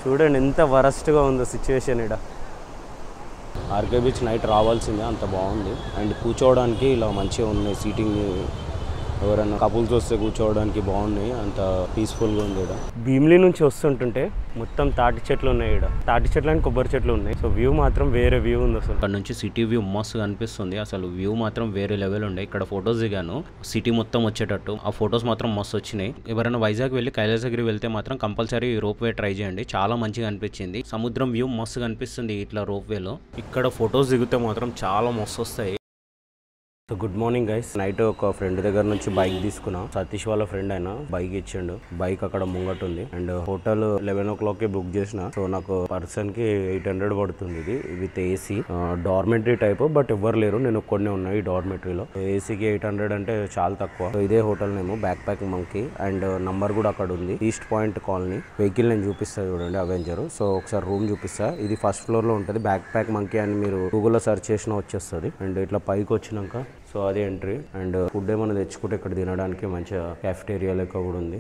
చూడండి ఎంత వరస్ట్గా ఉందో సిచ్యువేషన్ ఇక్కడ ఆర్కే బీచ్ నైట్ రావాల్సిందే అంత బాగుంది అండ్ కూర్చోవడానికి ఇలా మంచిగా ఉన్నాయి సీటింగ్ ఎవరైనా కపుల్స్ వస్తే కూర్చోవడానికి బాగున్నాయి అంత పీస్ఫుల్గా ఉంది ఇక్కడ భీమిలి నుంచి వస్తుంటుంటే మొత్తం తాటి చెట్లు ఉన్నాయి ఇక్కడ తాటి చెట్లు అండ్ కొబ్బరి చెట్లు ఉన్నాయి సో వ్యూ మాత్రం వేరే వ్యూ ఉంది అసలు ఇక్కడ నుంచి సిటీ వ్యూ మస్తు కనిపిస్తుంది అసలు వ్యూ మాత్రం వేరే లెవెల్ ఉండే ఇక్కడ ఫొటోస్ దిగాను సిటీ మొత్తం వచ్చేటట్టు ఆ ఫొటోస్ మాత్రం మస్తు వచ్చినాయి ఎవరైనా వైజాగ్ వెళ్ళి కైలాసగిరి వెళ్తే మాత్రం కంపల్సరీ రోప్ వే ట్రై చేయండి చాలా మంచిగా అనిపించింది సముద్రం వ్యూ మస్తు కనిపిస్తుంది ఇట్లా రోప్ వేలో ఇక్కడ ఫొటోస్ దిగితే మాత్రం చాలా మస్తు వస్తాయి so good morning guys night ఒక ఫ్రెండ్ దగ్గర నుంచి బైక్ తీసుకున్నా సతీష్ వాళ్ళ ఫ్రెండ్ అయినా బైక్ ఇచ్చిండు బైక్ అక్కడ ముంగట్ ఉంది and hotel eleven o'clock కి బుక్ చేసిన సో నాకు పర్సన్ కి ఎయిట్ హండ్రెడ్ పడుతుంది ఇది with AC dormitory type but ఎవ్వరు లేరు నేను ఒక్కడనే ఉన్నా ఈ డార్మెటరీలో ఏసీకి ఎయిట్ హండ్రెడ్ అంటే చాలా తక్కువ సో ఇదే hotel name backpack monkey and number కూడా అక్కడ ఉంది ఈస్ట్ పాయింట్ కాలనీ వెహికల్ నేను చూపిస్తా చూడండి అవెంజర్ సో ఒకసారి రూమ్ చూపిస్తా ఇది ఫస్ట్ ఫ్లోర్ లో ఉంటుంది బ్యాక్ ప్యాక్ మంకీ అని మీరు గూగుల్లో సెర్చ్ చేసినా వచ్చేస్తుంది అండ్ ఇట్లా పైకి వచ్చినాక సో అది ఎంట్రీ అండ్ ఫుడ్ ఏమైనా తెచ్చుకుంటే ఇక్కడ తినడానికి మంచిగా క్యాఫిటేరియా లెక్క కూడా ఉంది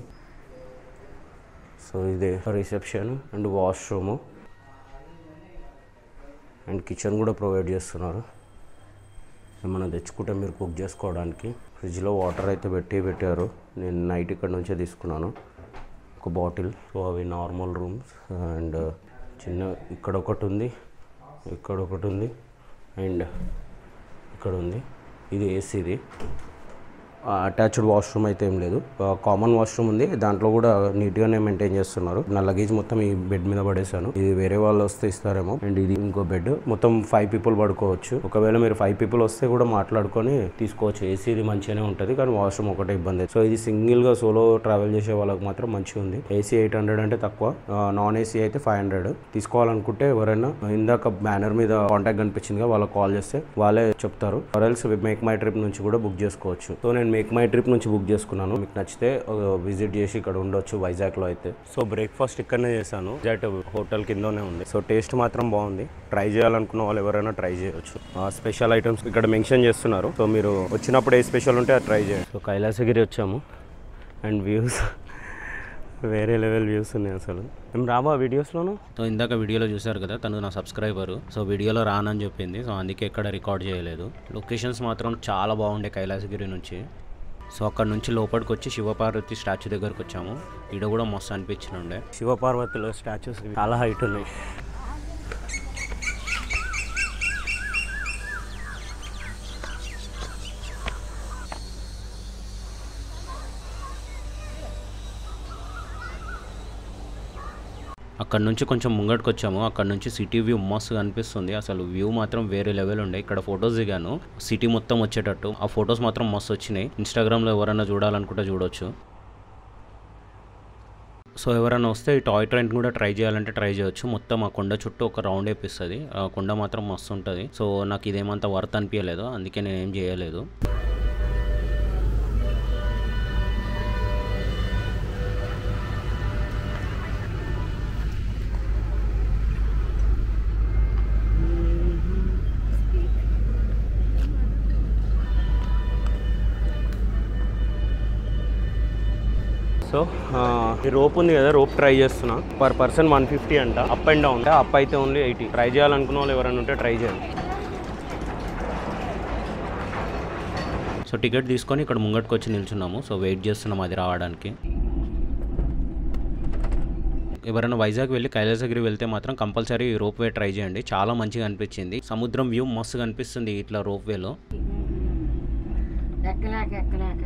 సో ఇదే reception and washroom and kitchen కూడా ప్రొవైడ్ చేస్తున్నారు ఏమైనా తెచ్చుకుంటే మీరు కుక్ చేసుకోవడానికి ఫ్రిడ్జ్లో వాటర్ అయితే పెట్టి పెట్టారు నేను నైట్ ఇక్కడ నుంచే తీసుకున్నాను ఒక బాటిల్ సో అవి నార్మల్ రూమ్స్ అండ్ చిన్న ఇక్కడ ఒకటి ఉంది ఇక్కడ ఒకటి ఉంది అండ్ ఇక్కడ ఉంది ఇది ఏసీది అటాచ్డ్ వాష్రూమ్ అయితే ఏం లేదు కామన్ వాష్రూమ్ ఉంది దాంట్లో కూడా నీట్గానే మెయింటైన్ చేస్తున్నారు నా లగేజ్ మొత్తం ఈ బెడ్ మీద పడేసాను ఇది వేరే వాళ్ళు వస్తే ఇస్తారేమో అండ్ ఇది ఇంకో బెడ్ మొత్తం ఫైవ్ పీపుల్ పడుకోవచ్చు ఒకవేళ మీరు ఫైవ్ పీపుల్ వస్తే కూడా మాట్లాడుకొని తీసుకోవచ్చు ఏసీ ఇది మంచిగానే ఉంటుంది కానీ వాష్రూమ్ ఒకటే ఇబ్బంది సో ఇది సింగిల్ గా సోలో ట్రావెల్ చేసే వాళ్ళకి మాత్రం మంచిగా ఉంది ఏసీ ఎయిట్ హండ్రెడ్ అంటే తక్కువ నాన్ ఏసీ అయితే ఫైవ్ హండ్రెడ్ తీసుకోవాలనుకుంటే ఎవరైనా ఇందాక బ్యానర్ మీద కాంటాక్ట్ కనిపించిందిగా వాళ్ళకి కాల్ చేస్తే వాళ్ళే చెప్తారు ఆర్ఎల్స్ మేక్ మై ట్రిప్ నుంచి కూడా బుక్ చేసుకోవచ్చు సో నేను మేక్ మై ట్రిప్ నుంచి బుక్ చేసుకున్నాను మీకు నచ్చితే విజిట్ చేసి ఇక్కడ ఉండొచ్చు వైజాగ్ లో అయితే సో బ్రేక్ఫాస్ట్ ఇక్కడనే చేశాను జట్ హోటల్ కిందనే ఉంది సో టేస్ట్ మాత్రం బాగుంది ట్రై చేయాలనుకున్న వాళ్ళు ఎవరైనా ట్రై చేయొచ్చు స్పెషల్ ఐటమ్స్ ఇక్కడ మెన్షన్ చేస్తున్నారు సో మీరు వచ్చినప్పుడు ఏ స్పెషల్ ఉంటే అది ట్రై చేయండి సో కైలాసగిరి వచ్చాము అండ్ వ్యూస్ వేరే లెవెల్ వ్యూస్ ఉన్నాయి అసలు మేము రాబా వీడియోస్లోను సో ఇందాక వీడియోలో చూశారు కదా తను నా సబ్స్క్రైబర్ సో వీడియోలో రానని చెప్పింది సో అందుకే ఎక్కడ రికార్డ్ చేయలేదు లొకేషన్స్ మాత్రం చాలా బాగుండే కైలాసగిరి నుంచి సో అక్కడ నుంచి లోపలికి వచ్చి శివపార్వతి స్టాచ్యూ దగ్గరకు వచ్చాము ఈడ కూడా మస్తు అనిపించిన ఉండే శివపార్వతిలో స్టాచ్యూస్ చాలా హైట్ ఉన్నాయి అక్కడ నుంచి కొంచెం ముంగటికి వచ్చాము అక్కడ నుంచి సిటీ వ్యూ మస్తు కనిపిస్తుంది అసలు వ్యూ మాత్రం వేరే లెవెల్ ఉండే ఇక్కడ ఫొటోస్ దిగాను సిటీ మొత్తం వచ్చేటట్టు ఆ ఫొటోస్ మాత్రం మస్తు వచ్చినాయి ఇన్స్టాగ్రామ్లో ఎవరైనా చూడాలనుకుంటే చూడొచ్చు సో ఎవరైనా వస్తే ఈ టాయ్ ట్రైన్ కూడా ట్రై చేయాలంటే ట్రై చేయొచ్చు మొత్తం ఆ కొండ చుట్టూ ఒక రౌండ్ వేపిస్తుంది ఆ కొండ మాత్రం మస్తు ఉంటుంది సో నాకు ఇదేమంత వర్త్ అనిపించలేదు అందుకే నేను ఏం చేయలేదు సో ఈ రోప్ ఉంది కదా రోప్ ట్రై చేస్తున్నా పర్ పర్సన్ వన్ ఫిఫ్టీ అంట అప్ అండ్ డౌన్ అప్ అయితే ఓన్లీ ఎయిటీ ట్రై చేయాలనుకున్న వాళ్ళు ఎవరైనా ఉంటే ట్రై చేయండి సో టికెట్ తీసుకొని ఇక్కడ ముంగటికి వచ్చి నిల్చున్నాము సో వెయిట్ చేస్తున్నాం అది రావడానికి ఎవరైనా వైజాగ్ వెళ్ళి కైలాసగిరి వెళ్తే మాత్రం కంపల్సరీ రోప్ వే ట్రై చేయండి చాలా మంచిగా అనిపించింది సముద్రం వ్యూ మస్తు కనిపిస్తుంది ఇట్లా రోప్ వేలో ఎక్కలేక ఎక్కలేక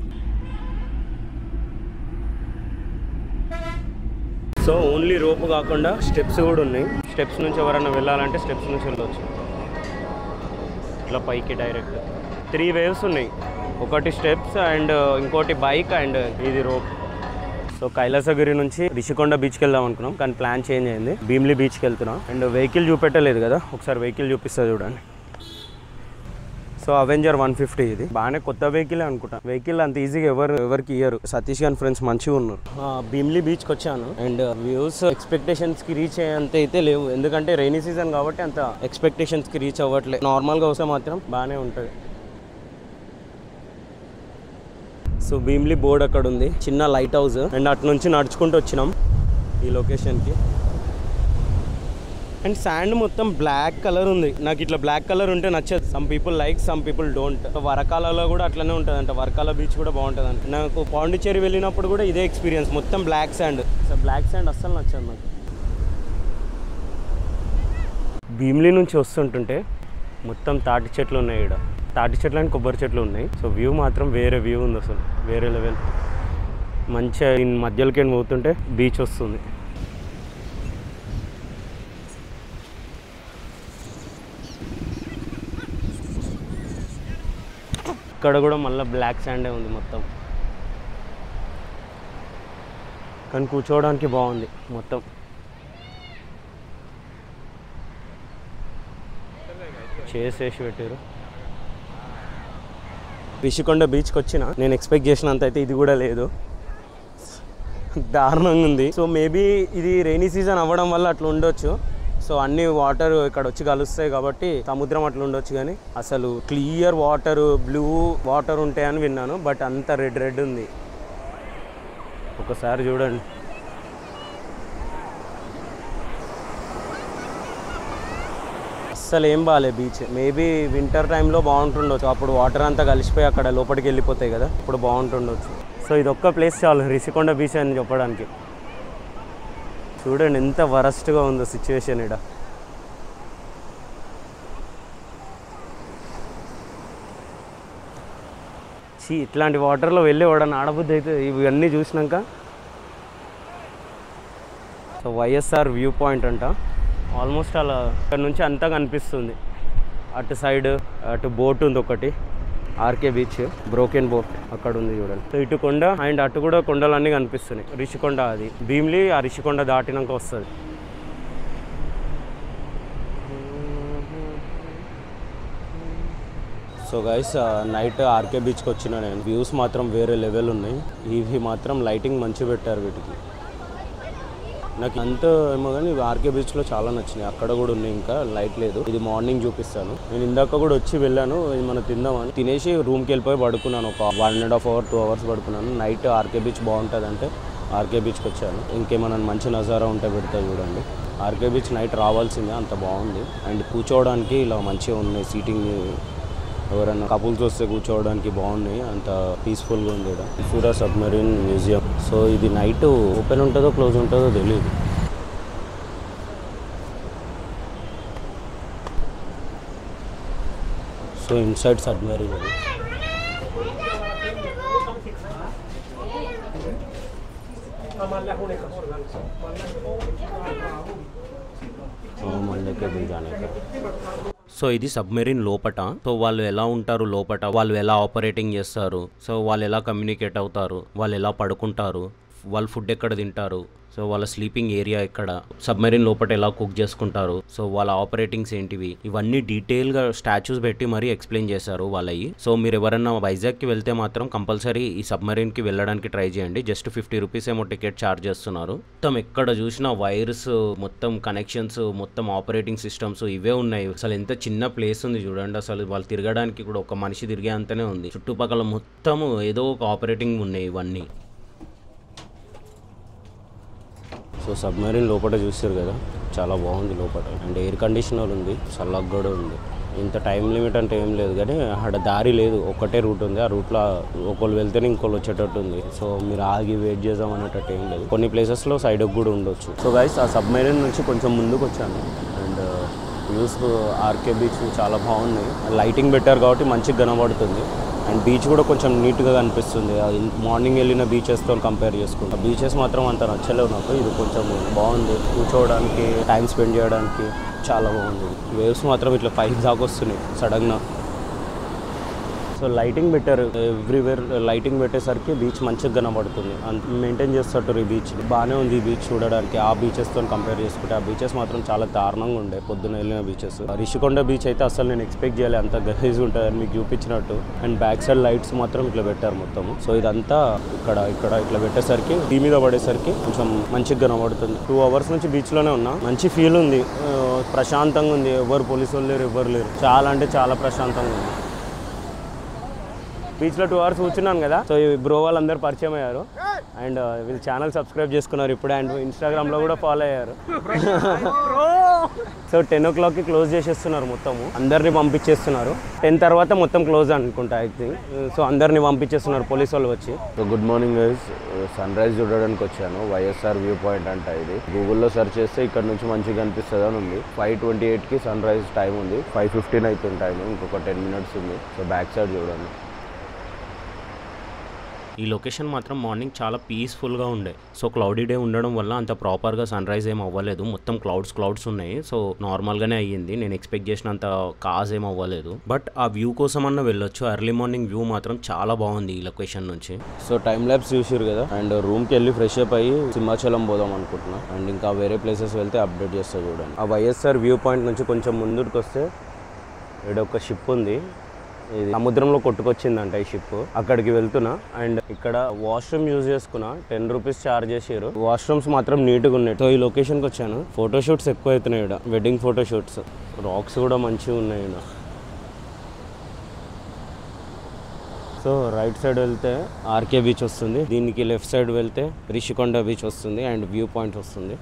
సో ఓన్లీ రోప్ కాకుండా స్టెప్స్ కూడా ఉన్నాయి స్టెప్స్ నుంచి ఎవరైనా వెళ్ళాలంటే స్టెప్స్ నుంచి వెళ్ళవచ్చు ఇట్లా పైకి డైరెక్ట్ త్రీ వేవ్స్ ఉన్నాయి ఒకటి స్టెప్స్ అండ్ ఇంకోటి బైక్ అండ్ ఇది రోప్ సో కైలాసగిరి నుంచి రిషికొండ బీచ్కి వెళ్దాం అనుకున్నాం కానీ ప్లాన్ చేంజ్ అయింది భీమ్లీ బీచ్కి వెళ్తున్నాం అండ్ వెహికల్ చూపెట్టలేదు కదా ఒకసారి వెహికల్ చూపిస్తా చూడండి సో అవెంజర్ వన్ ఫిఫ్టీ ఇది బాగానే కొత్త వెహికల్ అనుకుంటా వెహికల్ అంత ఈజీగా ఎవరు ఎవరికి ఇయ్యరు సతీష్ గారి ఫ్రెండ్స్ మంచిగా ఉన్నారు ఆ, భీమ్లీ బీచ్కి వచ్చాను అండ్ వ్యూస్ ఎక్స్పెక్టేషన్స్ కి రీచ్ అయ్యేంత అయితే లేవు ఎందుకంటే రైనీ సీజన్ కాబట్టి అంత ఎక్స్పెక్టేషన్స్ కి రీచ్ అవ్వట్లేదు నార్మల్ గా వస్తే మాత్రం బాగానే ఉంటుంది సో భీమ్లీ బోర్డ్ అక్కడ ఉంది చిన్న లైట్ హౌస్ అండ్ అటు నుంచి నడుచుకుంటూ వచ్చినాం ఈ లొకేషన్కి అండ్ శాండ్ మొత్తం బ్లాక్ కలర్ ఉంది నాకు ఇట్లా బ్లాక్ కలర్ ఉంటే నచ్చదు some people like some people don't వరకాలలో కూడా అట్లనే ఉంటుంది అంట వరకాల బీచ్ కూడా బాగుంటుంది అంట నాకు పాండిచ్చేరి వెళ్ళినప్పుడు కూడా ఇదే ఎక్స్పీరియన్స్ మొత్తం black sand so black sand అస్సలు నచ్చదు నాకు భీమ్లీ నుంచి వస్తుంటుంటే మొత్తం తాటి చెట్లు ఉన్నాయి ఇక్కడ తాటి చెట్లు అండ్ కొబ్బరి చెట్లు ఉన్నాయి సో వ్యూ మాత్రం వేరే వ్యూ ఉంది అసలు వేరే లెవెల్ మంచిగా ఈ మధ్యలోకి పోతుంటే బీచ్ వస్తుంది ఇక్కడ కూడా మళ్ళీ బ్లాక్ శాండే ఉంది మొత్తం కానీ కూర్చోవడానికి బాగుంది మొత్తం చేసేసి పెట్టారు రిషికొండ బీచ్కి వచ్చిన నేను ఎక్స్పెక్ట్ చేసినంత అయితే ఇది కూడా లేదు దారుణంగా ఉంది సో మేబీ ఇది రైనీ సీజన్ అవ్వడం వల్ల అట్లా ఉండొచ్చు సో అన్ని వాటర్ ఇక్కడ వచ్చి కలుస్తాయి కాబట్టి సముద్రం అట్లా ఉండొచ్చు కానీ అసలు క్లియర్ వాటర్ బ్లూ వాటర్ ఉంటాయని విన్నాను బట్ అంత రెడ్ రెడ్ ఉంది ఒకసారి చూడండి అస్సలు ఏం బాగాలే బీచ్ మేబీ వింటర్ టైంలో బాగుంటుండొచ్చు అప్పుడు వాటర్ అంతా కలిసిపోయి అక్కడ లోపలికి వెళ్ళిపోతాయి కదా ఇప్పుడు బాగుంటుండొచ్చు సో ఇది ఒక్క ప్లేస్ చాలు రిషికొండ బీచ్ అని చెప్పడానికి చూడండి ఎంత వరస్ట్గా ఉందో సిచ్యువేషన్ ఇక్కడ చీ ఇట్లాంటి వాటర్లో వెళ్ళి వాడని ఆడబుద్ధి అయితే ఇవన్నీ చూసినాక సో వైఎస్ఆర్ వ్యూ పాయింట్ అంట ఆల్మోస్ట్ అలా ఇక్కడ నుంచి అంతా కనిపిస్తుంది అటు సైడ్ అటు బోట్ ఉంది ఒకటి ఆర్కే బీచ్ బ్రోకెన్ బోట్ అక్కడ ఉంది చూడండి సో ఇటు కొండ అండ్ అటు కూడా కొండలన్నీ కనిపిస్తున్నాయి రిషికొండ అది భీమ్లీ ఆ రిషికొండ దాటినాక వస్తుంది సో గైస్ నైట్ ఆర్కే బీచ్కి వచ్చిన నేను వ్యూస్ మాత్రం వేరే లెవెల్ ఉన్నాయి ఇవి మాత్రం లైటింగ్ మంచి పెట్టారు వీటికి నాకు అంత ఏమో కానీ ఆర్కే బీచ్లో చాలా నచ్చినాయి అక్కడ కూడా ఉన్నాయి ఇంకా లైట్ లేదు ఇది మార్నింగ్ చూపిస్తాను నేను ఇందాక కూడా వచ్చి వెళ్ళాను ఇది మనం తిందామని తినేసి రూమ్కి వెళ్ళిపోయి పడుకున్నాను ఒక one and half hour two hours పడుకున్నాను నైట్ ఆర్కే బీచ్ బాగుంటుంది అంటే ఆర్కే బీచ్కి వచ్చాను ఇంకేమైనా మంచి నజారా ఉంటే పెడతా చూడండి ఆర్కే బీచ్ నైట్ రావాల్సిందే అంత బాగుంది అండ్ కూర్చోవడానికి ఇలా మంచిగా ఉన్నాయి సీటింగ్ ఎవరైనా కపుల్స్ వస్తే కూర్చోవడానికి బాగున్నాయి అంత పీస్ఫుల్గా ఉంది ఇక్కడ సూరా సబ్మరీన్ మ్యూజియం సో ఇది నైట్ ఓపెన్ ఉంటుందో క్లోజ్ ఉంటుందో తెలియదు సో ఇన్సైడ్ సబ్మరీన్ అది మళ్ళీ దిగానే సో ఇది సబ్మెరీన్ లోపట సో వాళ్ళు ఎలా ఉంటారు లోపట వాళ్ళు ఎలా ఆపరేటింగ్ చేస్తారు సో వాళ్ళు ఎలా కమ్యూనికేట్ అవుతారు వాళ్ళు ఎలా పడుకుంటారు వాళ్ళు ఫుడ్ ఎక్కడ తింటారు సో వాళ్ళ స్లీపింగ్ ఏరియా ఎక్కడ సబ్మెరీన్ లోపల ఎలా కుక్ చేసుకుంటారు సో వాళ్ళ ఆపరేటింగ్స్ ఏంటివి ఇవన్నీ డీటెయిల్గా స్టాచ్యూస్ పెట్టి మరీ ఎక్స్ప్లెయిన్ చేశారు వాళ్ళవి సో మీరు ఎవరన్నా వైజాగ్కి వెళ్తే మాత్రం కంపల్సరీ ఈ సబ్మెరీన్కి వెళ్ళడానికి ట్రై చేయండి జస్ట్ ఫిఫ్టీ రూపీస్ ఏమో టికెట్ ఛార్జ్ చేస్తున్నారు మొత్తం ఎక్కడ చూసినా వైర్స్ మొత్తం కనెక్షన్స్ మొత్తం ఆపరేటింగ్ సిస్టమ్స్ ఇవే ఉన్నాయి అసలు ఎంత చిన్న ప్లేస్ ఉంది చూడండి అసలు వాళ్ళు తిరగడానికి కూడా ఒక మనిషి తిరిగే అంతనే ఉంది చుట్టుపక్కల మొత్తం ఏదో ఒక ఆపరేటింగ్ ఉన్నాయి ఇవన్నీ సో సబ్మెరీన్ లోపల చూసారు కదా చాలా బాగుంది లోపల అండ్ ఎయిర్ కండిషనర్ ఉంది చల్లగా కూడా ఉంది ఇంత టైం లిమిట్ అంటే ఏం లేదు కానీ అక్కడ దారి లేదు ఒక్కటే రూట్ ఉంది ఆ రూట్లో ఒకళ్ళు వెళ్తేనే ఇంకోళ్ళు వచ్చేటట్టు ఉంది సో మీరు ఆగి వెయిట్ చేద్దాం అనేటట్టు ఏం లేదు కొన్ని ప్లేసెస్లో సైడ్కి కూడా ఉండొచ్చు సో గైస్ ఆ సబ్మెరీన్ నుంచి కొంచెం ముందుకు వచ్చాను అండ్ వ్యూస్ ఆర్కే బీచ్ చాలా బాగున్నాయి లైటింగ్ పెట్టారు కాబట్టి మంచిగా కనబడుతుంది అండ్ బీచ్ కూడా కొంచెం నీట్గా కనిపిస్తుంది అది మార్నింగ్ వెళ్ళిన బీచెస్తో కంపేర్ చేసుకుంటా బీచెస్ మాత్రం అంత నచ్చలేవు నాకు ఇది కొంచెం బాగుంది కూర్చోవడానికి టైం స్పెండ్ చేయడానికి చాలా బాగుంది వేవ్స్ మాత్రం ఇట్లా పైకి దాకా వస్తున్నాయి సడన్గా సో లైటింగ్ పెట్టారు ఎవ్రీవేర్ లైటింగ్ పెట్టేసరికి బీచ్ మంచిగా కనబడుతుంది అంత మెయింటైన్ చేస్తారు ఈ బీచ్ బాగానే ఉంది ఈ బీచ్ చూడడానికి ఆ బీచెస్తో కంపేర్ చేసుకుంటే ఆ బీచెస్ మాత్రం చాలా దారుణంగా ఉండే పొద్దున వెళ్ళిన బీచెస్ రిషికొండ బీచ్ అయితే అసలు నేను ఎక్స్పెక్ట్ చేయాలి అంత గలీజ్ ఉంటుందని మీకు చూపించినట్టు అండ్ బ్యాక్ సైడ్ లైట్స్ మాత్రం ఇట్లా పెట్టారు మొత్తం సో ఇదంతా ఇక్కడ ఇక్కడ ఇట్లా పెట్టేసరికి టీ మీద పడేసరికి కొంచెం మంచిగా కనబడుతుంది టూ అవర్స్ నుంచి బీచ్లోనే ఉన్నా మంచి ఫీల్ ఉంది ఆ, ప్రశాంతంగా ఉంది ఎవరు పోలీసు వాళ్ళు లేరు ఎవరు లేరు చాలా అంటే చాలా ప్రశాంతంగా ఉంది బీచ్లో టూ అవర్స్ కూర్చున్నాను కదా సో ఈ బ్రో వాళ్ళందరూ పరిచయం అయ్యారు అండ్ వీళ్ళు ఛానల్ సబ్స్క్రైబ్ చేసుకున్నారు ఇప్పుడే అండ్ ఇన్స్టాగ్రామ్లో కూడా ఫాలో అయ్యారు సో టెన్ ఓ క్లాక్కి క్లోజ్ చేసేస్తున్నారు మొత్తము అందరిని పంపించేస్తున్నారు టెన్ తర్వాత మొత్తం క్లోజ్ అనుకుంటా ఐ థింక్ సో అందరిని పంపించేస్తున్నారు పోలీస్ వాళ్ళు వచ్చి so good morning guys sunrise చూడడానికి వచ్చాను వైఎస్ఆర్ వ్యూ పాయింట్ అంట ఇది గూగుల్లో సెర్చ్ చేస్తే ఇక్కడ నుంచి మంచిగా కనిపిస్తుంది అని ఉంది ఫైవ్ ట్వంటీ ఎయిట్కి సన్ రైజ్ టైం ఉంది ఫైవ్ ఫిఫ్టీన్ అవుతుంది టైం ఇంకొక టెన్ మినిట్స్ ఉంది సో బ్యాక్ సైడ్ చూడండి ఈ లొకేషన్ మాత్రం మార్నింగ్ చాలా పీస్ఫుల్గా ఉండే సో క్లౌడీ డే ఉండడం వల్ల అంత ప్రాపర్గా సన్ రైజ్ ఏం అవ్వలేదు మొత్తం క్లౌడ్స్ క్లౌడ్స్ ఉన్నాయి సో నార్మల్గానే అయ్యింది నేను ఎక్స్పెక్ట్ చేసినంత కాజ్ ఏం అవ్వలేదు బట్ ఆ వ్యూ కోసం అన్న వెళ్ళొచ్చు ఎర్లీ మార్నింగ్ వ్యూ మాత్రం చాలా బాగుంది ఈ లొకేషన్ నుంచి సో టైం ల్యాబ్స్ చూసారు కదా అండ్ రూమ్కి వెళ్ళి ఫ్రెష్ అప్ అయ్యి సింహాచలం పోదాం అనుకుంటున్నా అండ్ ఇంకా వేరే ప్లేసెస్ వెళ్తే అప్డేట్ చేస్తా చూడండి ఆ వైఎస్ఆర్ వ్యూ పాయింట్ నుంచి కొంచెం ముందుకు వస్తే ఇక్కడ ఒక షిప్ ఉంది ఇది సముద్రంలో కొట్టుకొచ్చిందంట ఈ షిప్ అక్కడికి వెళ్తున్నా అండ్ ఇక్కడ వాష్రూమ్ యూజ్ చేసుకున్నా టెన్ రూపీస్ చార్జ్ చేసారు వాష్రూమ్స్ మాత్రం నీట్గా ఉన్నాయి సో ఈ లొకేషన్కి వచ్చాను ఫోటోషూట్స్ ఎక్కువ అవుతున్నాయి ఇక్కడ వెడ్డింగ్ ఫోటోషూట్స్ రాక్స్ కూడా మంచిగా ఉన్నాయి ఇక్కడ సో రైట్ సైడ్ వెళ్తే ఆర్కే బీచ్ వస్తుంది దీనికి లెఫ్ట్ సైడ్ వెళ్తే రిషికొండ బీచ్ వస్తుంది అండ్ వ్యూ పాయింట్ వస్తుంది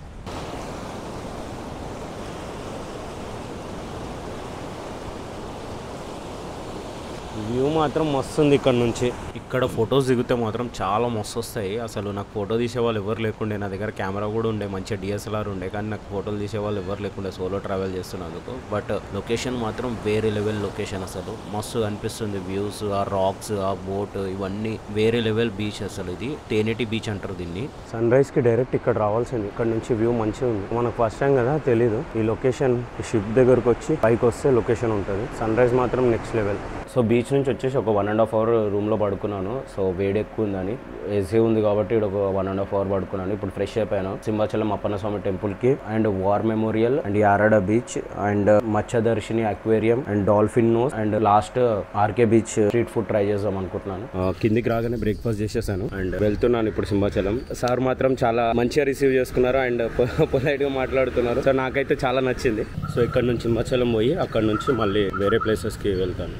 వ్యూ మాత్రం మస్తుంది ఇక్కడ నుంచి ఇక్కడ ఫొటోస్ దిగితే మాత్రం చాలా మస్తు వస్తాయి అసలు నాకు ఫోటో తీసే వాళ్ళు ఎవరు లేకుండే నా దగ్గర కెమెరా కూడా ఉండే మంచిగా డిఎస్ఎల్ఆర్ ఉండే కానీ నాకు ఫోటోలు తీసే వాళ్ళు ఎవరు లేకుండే సోలో ట్రావెల్ చేస్తున్నందుకు బట్ లొకేషన్ మాత్రం వేరే లెవెల్ లొకేషన్ అసలు మస్తు అనిపిస్తుంది వ్యూస్ ఆ రాక్స్ ఆ బోట్ ఇవన్నీ వేరే లెవెల్ బీచ్ అసలు ఇది తేనెటి బీచ్ అంటారు దీన్ని సన్ రైజ్కి డైరెక్ట్ ఇక్కడ రావాల్సింది ఇక్కడ నుంచి వ్యూ మంచిగా ఉంది మనకు ఫస్ట్ టైం కదా తెలీదు ఈ లొకేషన్ షిప్ దగ్గరకు వచ్చి పైకి వస్తే లొకేషన్ ఉంటుంది సన్ రైజ్ మాత్రం నెక్స్ట్ లెవెల్ సో బీచ్ నుంచి వచ్చేసి ఒక వన్ అండ్ హాఫ్ అవర్ రూమ్లో పడుకున్నాను సో వేడి ఎక్కువ ఉందని ఏసీ ఉంది కాబట్టి ఇక్కడ ఒక వన్ అండ్ హాఫ్ అవర్ పడుకున్నాను ఇప్పుడు ఫ్రెష్ అయిపోయాను సింహాచలం అప్పన్న స్వామి టెంపుల్కి and war memorial and Yarada beach and Matsyadarshini aquarium and dolphin nose and last RK beach street food try చేద్దాం అనుకుంటున్నాను కిందికి రాగానే బ్రేక్ఫాస్ట్ చేసేసాను అండ్ వెళ్తున్నాను ఇప్పుడు సింహాచలం సార్ మాత్రం చాలా మంచిగా రిసీవ్ చేసుకున్నారు అండ్ పొలైట్ గా మాట్లాడుతున్నారు సో నాకైతే చాలా నచ్చింది సో ఇక్కడ నుంచి సింహాచలం పోయి అక్కడ నుంచి మళ్ళీ వేరే ప్లేసెస్ కి వెళ్తాను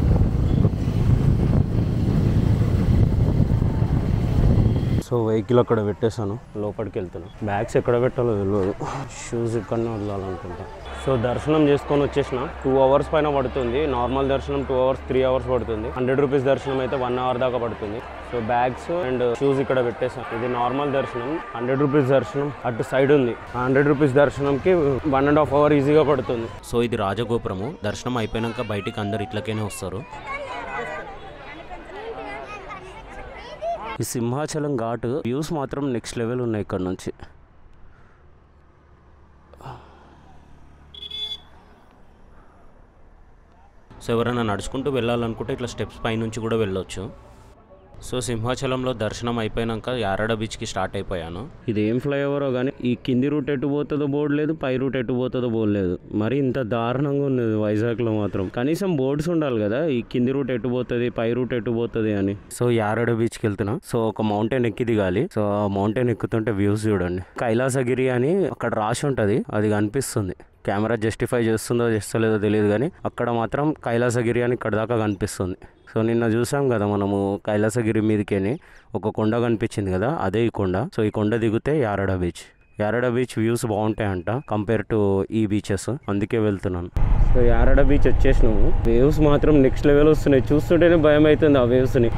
సో వెహికల్ అక్కడ పెట్టేశాను లోపలికి వెళ్తున్నాను బ్యాగ్స్ ఎక్కడ పెట్టాలో తెలియదు షూస్ ఇక్కడనే వదలాలనుకుంటా సో దర్శనం చేసుకొని వచ్చేసిన టూ అవర్స్ పైన పడుతుంది నార్మల్ దర్శనం టూ అవర్స్ త్రీ అవర్స్ పడుతుంది హండ్రెడ్ రూపీస్ దర్శనం అయితే వన్ అవర్ దాకా పడుతుంది సో బ్యాగ్స్ అండ్ షూస్ ఇక్కడ పెట్టేసాను ఇది నార్మల్ దర్శనం హండ్రెడ్ రూపీస్ దర్శనం అటు సైడ్ ఉంది హండ్రెడ్ రూపీస్ దర్శనంకి వన్ అండ్ హాఫ్ అవర్ ఈజీగా పడుతుంది సో ఇది రాజగోపురము దర్శనం అయిపోయాక బయటికి అందరు ఇట్లకేనే వస్తారు ఈ సింహాచలం ఘాట్ వ్యూస్ మాత్రం నెక్స్ట్ లెవెల్ ఉన్నాయి ఇక్కడ నుంచి సో ఎవరైనా నడుచుకుంటూ వెళ్ళాలనుకుంటే ఇట్లా స్టెప్స్ పైనుంచి కూడా వెళ్ళొచ్చు సో సింహాచలంలో దర్శనం అయిపోయాక యారాడ బీచ్కి స్టార్ట్ అయిపోయాను ఇది ఏం ఫ్లైఓవరో కానీ ఈ కింది రూట్ ఎటు పోతుందో బోర్డు లేదు పై రూట్ ఎటు పోతుందో బోర్డు లేదు మరి ఇంత దారుణంగా ఉన్నది వైజాగ్లో మాత్రం కనీసం బోర్డ్స్ ఉండాలి కదా ఈ కింది రూట్ ఎటు పోతుంది పై రూట్ ఎటు పోతుంది అని సో యారాడ బీచ్కి వెళ్తున్నా సో ఒక మౌంటైన్ ఎక్కి దిగాలి సో ఆ మౌంటైన్ ఎక్కుతుంటే వ్యూస్ చూడండి కైలాసగిరి అని అక్కడ రాసి ఉంటుంది అది కనిపిస్తుంది కెమెరా జస్టిఫై చేస్తుందో చేస్తలేదో తెలియదు కానీ అక్కడ మాత్రం కైలాసగిరి అని ఇక్కడ దాకా కనిపిస్తుంది సో నిన్న చూసాం కదా మనము కైలాసగిరి మీదకేని ఒక కొండ కనిపించింది కదా అదే ఈ కొండ సో ఈ కొండ దిగితే Yarada beach Yarada beach views బాగుంటాయంట కంపేర్ టు ఈ బీచెస్ అందుకే వెళ్తున్నాను సో యారడ బీచ్ వచ్చేసినాము వేవ్స్ మాత్రం నెక్స్ట్ లెవెల్ వస్తున్నాయి చూస్తుంటేనే భయం అవుతుంది ఆ వేవ్స్ని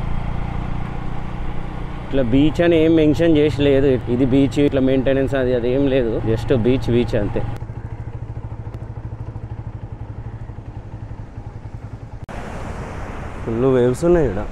ఇట్లా బీచ్ అని ఏం మెన్షన్ చేసి లేదు ఇది బీచ్ ఇట్లా మెయింటెనెన్స్ అది అది ఏం లేదు జస్ట్ బీచ్ బీచ్ అంతే ఫుల్ వేవ్స్ ఉన్నాయి ఇక్కడ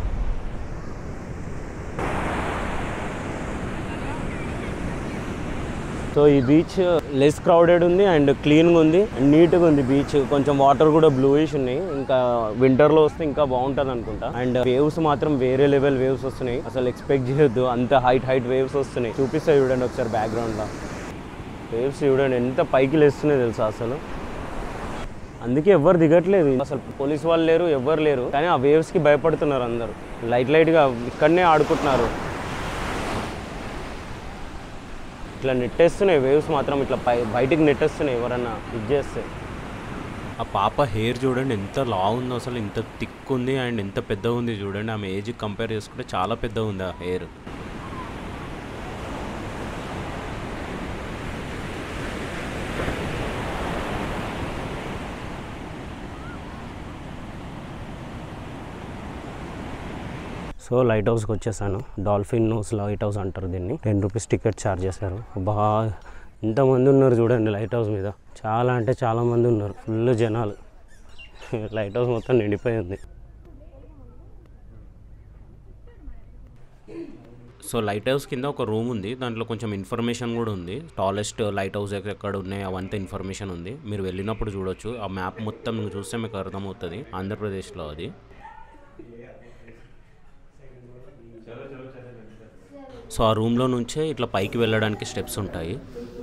సో ఈ బీచ్ లెస్ క్రౌడెడ్ ఉంది అండ్ క్లీన్గా ఉంది అండ్ నీట్గా ఉంది బీచ్ కొంచెం వాటర్ కూడా బ్లూయిష్ ఉన్నాయి ఇంకా వింటర్లో వస్తే ఇంకా బాగుంటుంది అనుకుంటా అండ్ వేవ్స్ మాత్రం వేరే లెవెల్ వేవ్స్ వస్తున్నాయి అసలు ఎక్స్పెక్ట్ చేయొద్దు అంత హైట్ హైట్ వేవ్స్ వస్తున్నాయి చూపిస్తా చూడండి ఒకసారి బ్యాక్గ్రౌండ్లో వేవ్స్ చూడండి ఎంత పైకి లేస్తున్నాయి తెలుసా అసలు అందుకే ఎవ్వరు దిగట్లేదు అసలు పోలీస్ వాళ్ళు లేరు ఎవ్వరు లేరు కానీ ఆ వేవ్స్కి భయపడుతున్నారు అందరూ లైట్ లైట్గా ఇక్కడనే ఆడుకుంటున్నారు ఇట్లా నెట్టేస్తున్నాయి వేవ్స్ మాత్రం ఇట్లా పై బయటికి నెట్టేస్తున్నాయి ఎవరన్నా ఇది చేస్తే ఆ పాప హెయిర్ చూడండి ఎంత లా ఉందో అసలు ఇంత థిక్ ఉంది అండ్ ఎంత పెద్దగా ఉంది చూడండి ఆమె ఏజ్ కంపేర్ చేసుకుంటే చాలా పెద్దగా ఉంది ఆ హెయిర్ సో లైట్ హౌస్కి వచ్చేసాను డాల్ఫిన్ నోస్ లైట్ హౌస్ అంటారు దీన్ని టెన్ రూపీస్ టికెట్ ఛార్జ్ చేశారు బాగా ఇంతమంది ఉన్నారు చూడండి లైట్ హౌస్ మీద చాలా అంటే చాలా మంది ఉన్నారు ఫుల్ జనాలు లైట్ హౌస్ మొత్తం నిండిపోయి ఉంది సో లైట్ హౌస్ కింద ఒక రూమ్ ఉంది దాంట్లో కొంచెం ఇన్ఫర్మేషన్ కూడా ఉంది టాలెస్ట్ లైట్ హౌస్ ఎక్కడ ఉన్నాయి అవంతా ఇన్ఫర్మేషన్ ఉంది మీరు వెళ్ళినప్పుడు చూడొచ్చు ఆ మ్యాప్ మొత్తం మీకు చూస్తే మీకు అర్థమవుతుంది ఆంధ్రప్రదేశ్లో అది సో ఆ రూమ్లో నుంచే ఇట్లా పైకి వెళ్ళడానికి స్టెప్స్ ఉంటాయి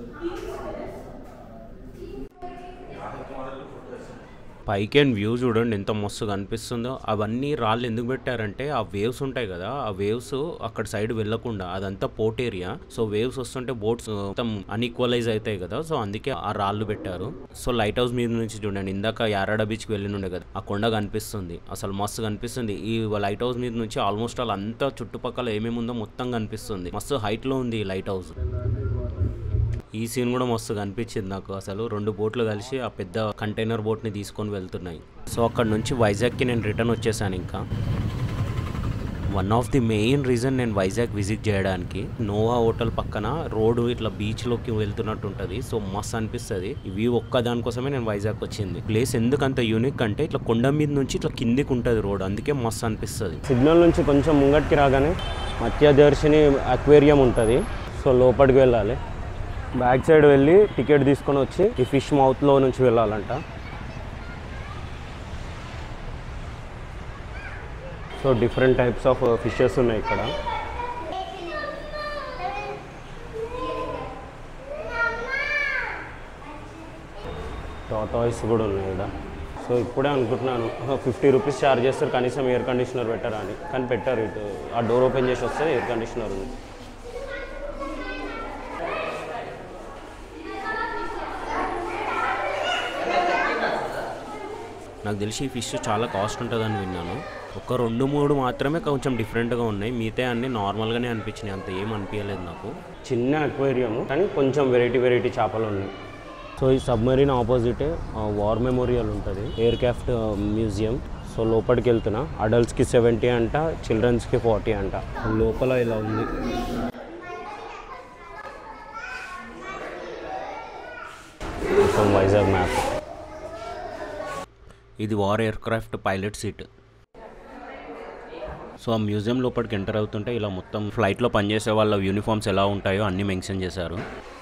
పైకి అండ్ వ్యూ చూడండి ఎంత మస్తు కనిపిస్తుందో అవన్నీ రాళ్ళు ఎందుకు పెట్టారంటే ఆ వేవ్స్ ఉంటాయి కదా ఆ వేవ్స్ అక్కడ సైడ్ వెళ్ళకుండా అదంతా పోర్ట్ ఏరియా సో వేవ్స్ వస్తుంటే బోట్స్ మొత్తం అన్ఈక్వలైజ్ అవుతాయి కదా సో అందుకే ఆ రాళ్ళు పెట్టారు సో లైట్ హౌస్ మీద నుంచి చూడండి ఇందాక యారాడ బీచ్కి వెళ్ళి ఉండే కదా ఆ కొండ కనిపిస్తుంది అసలు మస్తు కనిపిస్తుంది ఈ లైట్ హౌస్ మీద నుంచి ఆల్మోస్ట్ ఆల్ అంతా చుట్టుపక్కల ఏమేమి ఉందో మొత్తం కనిపిస్తుంది మస్తు హైట్లో ఉంది ఈ లైట్ హౌస్ ఈ సీన్ కూడా మస్తు కనిపించింది నాకు అసలు రెండు బోట్లు కలిసి ఆ పెద్ద కంటైనర్ బోట్ని తీసుకొని వెళ్తున్నాయి సో అక్కడ నుంచి వైజాగ్కి నేను రిటర్న్ వచ్చేసాను ఇంకా one of the main reason నేను వైజాగ్ విజిట్ చేయడానికి నోవా హోటల్ పక్కన రోడ్డు ఇట్లా బీచ్లోకి వెళ్తున్నట్టు ఉంటుంది సో మస్తు అనిపిస్తుంది ఇవి ఒక్క దానికోసమే నేను వైజాగ్ వచ్చింది ప్లేస్ ఎందుకు అంత యూనిక్ అంటే ఇట్లా కొండ మీద నుంచి ఇట్లా కిందికి ఉంటుంది రోడ్ అందుకే మస్తు అనిపిస్తుంది సిగ్నల్ నుంచి కొంచెం ముంగటికి రాగానే మత్స్యదర్శిని అక్వేరియం ఉంటుంది సో లోపలికి వెళ్ళాలి బ్యాక్ సైడ్ వెళ్ళి టికెట్ తీసుకొని వచ్చి ఈ ఫిష్ మౌత్లో నుంచి వెళ్ళాలంట so different types of fishes ఉన్నాయి ఇక్కడ టాటాయిస్ కూడా ఉన్నాయి ఇక్కడ సో ఇప్పుడే అనుకుంటున్నాను ఫిఫ్టీ రూపీస్ ఛార్జ్ చేస్తారు కనీసం ఎయిర్ కండిషనర్ పెట్టారా అని కానీ పెట్టారు ఇటు ఆ డోర్ ఓపెన్ చేసి వస్తే ఎయిర్ కండిషనర్ ఉంది నాకు తెలిసి ఈ ఫిష్ చాలా కాస్ట్ ఉంటుందని విన్నాను ఒక రెండు మూడు మాత్రమే కొంచెం డిఫరెంట్గా ఉన్నాయి మిగతా అన్నీ నార్మల్గానే అనిపించినాయి అంత ఏం అనిపించలేదు నాకు చిన్న అక్వేరియం కానీ కొంచెం వెరైటీ వెరైటీ చేపలు ఉన్నాయి సో ఈ సబ్మరీన్ ఆపోజిటే వార్ మెమోరియల్ ఉంటుంది ఎయిర్ క్రాఫ్ట్ మ్యూజియం సో లోపలికి వెళ్తున్నా అడల్ట్స్కి సెవెంటీ అంట చిల్డ్రన్స్కి ఫార్టీ అంట లోపల ఇలా ఉంది మొత్తం వైజాగ్ మ్యాప్ ఇది war aircraft pilot seat so ఆ మ్యూజియం లోపలికి ఎంటర్ అవుతుంటే ఇలా మొత్తం ఫ్లైట్లో పనిచేసే వాళ్ళ యూనిఫామ్స్ ఎలా ఉంటాయో అన్నీ మెన్షన్ చేశారు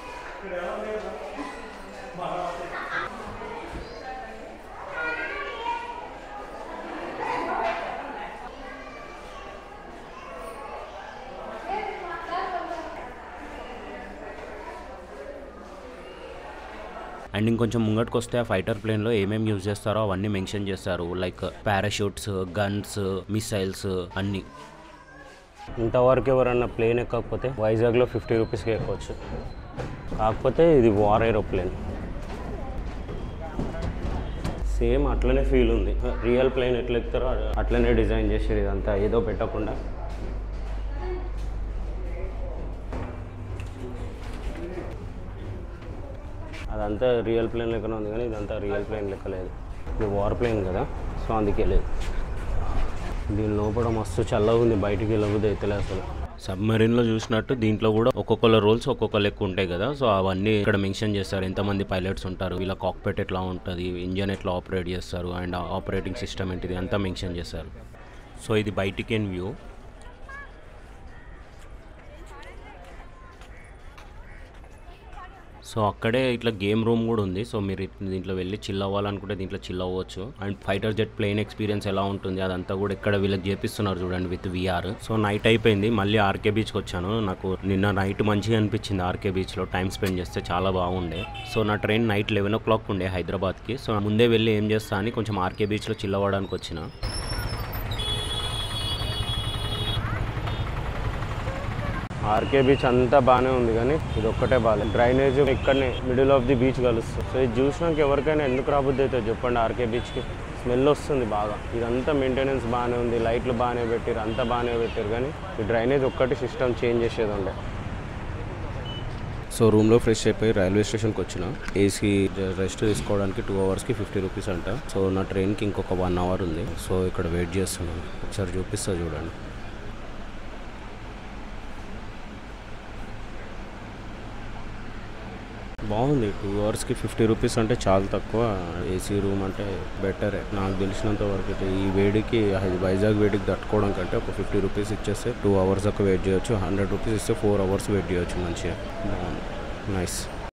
అండ్ ఇంకొంచెం ముంగటికి వస్తే ఆ ఫైటర్ ప్లేన్లో ఏమేమి యూజ్ చేస్తారో అవన్నీ మెన్షన్ చేస్తారు లైక్ పారాషూట్స్ గన్స్ మిసైల్స్ అన్నీ ఇంతవరకు ఎవరన్నా ప్లేన్ ఎక్కకపోతే వైజాగ్లో ఫిఫ్టీ రూపీస్కి ఎక్కవచ్చు కాకపోతే ఇది వార్ ఏరోప్లేన్ సేమ్ అట్లనే ఫీల్ ఉంది రియల్ ప్లేన్ ఎట్లా ఎక్కుతారో అట్లనే డిజైన్ చేసారు ఇదంతా ఏదో పెట్టకుండా అదంతా రియల్ ప్లేన్ లెక్కనే ఉంది కానీ ఇదంతా రియల్ ప్లేన్ లెక్క లేదు ఇది వార్ ప్లేన్ కదా సో అందుకే లేదు దీని లోపల మస్తు చల్లగా ఉంది బయటికి వెళ్ళబుద్ది అయితే అసలు సబ్మరీన్లో చూసినట్టు దీంట్లో కూడా ఒక్కొక్కల రోల్స్ ఒక్కొక్క లెక్క ఉంటాయి కదా సో అవన్నీ ఇక్కడ మెన్షన్ చేస్తారు ఎంతమంది పైలట్స్ ఉంటారు వీళ్ళ కాక్పెట్ ఎట్లా ఉంటుంది ఇంజన్ ఎట్లా ఆపరేట్ చేస్తారు అండ్ ఆపరేటింగ్ సిస్టమ్ ఏంటిది అంతా మెన్షన్ చేస్తారు సో ఇది బయటికి వ్యూ సో అక్కడే ఇట్లా గేమ్ రూమ్ కూడా ఉంది సో మీరు ఇట్- దీంట్లో వెళ్ళి చిల్ అవ్వాలనుకుంటే దీంట్లో చిల్ అవ్వచ్చు and fighter jet plane experience ఎలా ఉంటుంది అదంతా కూడా ఇక్కడ వీళ్ళకి చేపిస్తున్నారు చూడండి విత్ విఆర్ సో నైట్ అయిపోయింది మళ్ళీ ఆర్కే బీచ్కి వచ్చాను నాకు నిన్న నైట్ మంచిగా అనిపించింది ఆర్కే బీచ్లో టైం స్పెండ్ చేస్తే చాలా బాగుండే సో నా train night eleven o'clock ఉండే హైదరాబాద్కి సో ముందే వెళ్ళి ఏం చేస్తా అని కొంచెం ఆర్కే బీచ్లో చిల్ అవ్వడానికి వచ్చిన ఆర్కే బీచ్ అంతా బాగానే ఉంది కానీ ఇది ఒక్కటే బాగాలేదు డ్రైనేజ్ ఇక్కడనే మిడిల్ ఆఫ్ ది బీచ్ కలుస్తుంది సో ఇది చూసినాక ఎవరికైనా ఎందుకు రాబుద్ది అవుతుంది చెప్పండి ఆర్కే బీచ్కి స్మెల్ వస్తుంది బాగా ఇదంతా మెయింటెనెన్స్ బాగానే ఉంది లైట్లు బాగానే పెట్టారు అంతా బాగానే పెట్టారు కానీ ఈ డ్రైనేజ్ ఒక్కటి సిస్టమ్ చేంజ్ చేసేది ఉండే సో రూమ్లో ఫ్రెష్ అయిపోయి రైల్వే స్టేషన్కి వచ్చిన ఏసీ రెస్ట్ తీసుకోవడానికి టూ అవర్స్కి ఫిఫ్టీ రూపీస్ అంట సో నా ట్రైన్కి ఇంకొక వన్ అవర్ ఉంది సో ఇక్కడ వెయిట్ చేస్తున్నాను ఒకసారి చూపిస్తా చూడండి బాగుంది టూ అవర్స్కి ఫిఫ్టీ రూపీస్ అంటే చాలా తక్కువ ఏసీ రూమ్ అంటే బెటరే నాకు తెలిసినంత వరకు అయితే ఈ వేడికి అది వైజాగ్ వేడికి తట్టుకోవడం కంటే ఒక ఫిఫ్టీ రూపీస్ ఇచ్చేస్తే టూ అవర్స్ దాకా వెయిట్ చేయొచ్చు హండ్రెడ్ రూపీస్ ఇస్తే ఫోర్ అవర్స్ వెయిట్ చేయొచ్చు మంచిగా బాగుంది నైస్